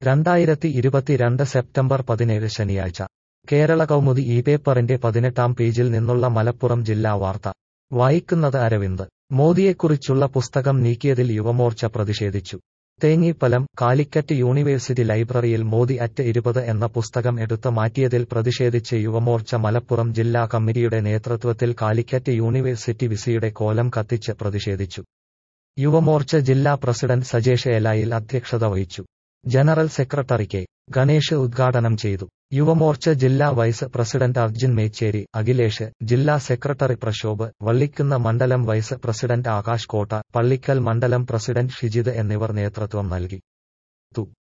രണ്ടായിരത്തി ഇരുപത്തിരണ്ട് സെപ്റ്റംബർ പതിനേഴ് ശനിയാഴ്ച കേരള കൗമുദി ഈ പേപ്പറിന്റെ പതിനെട്ടാം പേജിൽ നിന്നുള്ള മലപ്പുറം ജില്ലാ വാർത്ത വായിക്കുന്നത് അരവിന്ദ് മോദിയെക്കുറിച്ചുള്ള പുസ്തകം നീക്കിയതിൽ യുവമോർച്ച പ്രതിഷേധിച്ചു തേഞ്ഞിപ്പലം കാലിക്കറ്റ് യൂണിവേഴ്സിറ്റി ലൈബ്രറിയിൽ മോദി അറ്റ് ഇരുപത് എന്ന പുസ്തകം എടുത്തു മാറ്റിയതിൽ പ്രതിഷേധിച്ച് യുവമോർച്ച മലപ്പുറം ജില്ലാ കമ്മിറ്റിയുടെ നേതൃത്വത്തിൽ കാലിക്കറ്റ് യൂണിവേഴ്സിറ്റി വിസിയുടെ കോലം കത്തിച്ച് പ്രതിഷേധിച്ചു യുവമോർച്ച ജില്ലാ പ്രസിഡന്റ് സജേഷ് ഏലായിൽ അധ്യക്ഷത വഹിച്ചു ജനറൽ സെക്രട്ടറി കെ ഗണേഷ് ഉദ്ഘാടനം ചെയ്തു യുവമോർച്ച ജില്ലാ വൈസ് പ്രസിഡന്റ് അർജുൻ മേച്ചേരി അഖിലേഷ് ജില്ലാ സെക്രട്ടറി പ്രശോഭ് വള്ളിക്കുന്ന മണ്ഡലം വൈസ് പ്രസിഡന്റ് ആകാശ് കോട്ട പള്ളിക്കൽ മണ്ഡലം പ്രസിഡന്റ് ഷിജിത് എന്നിവർ നേതൃത്വം നൽകി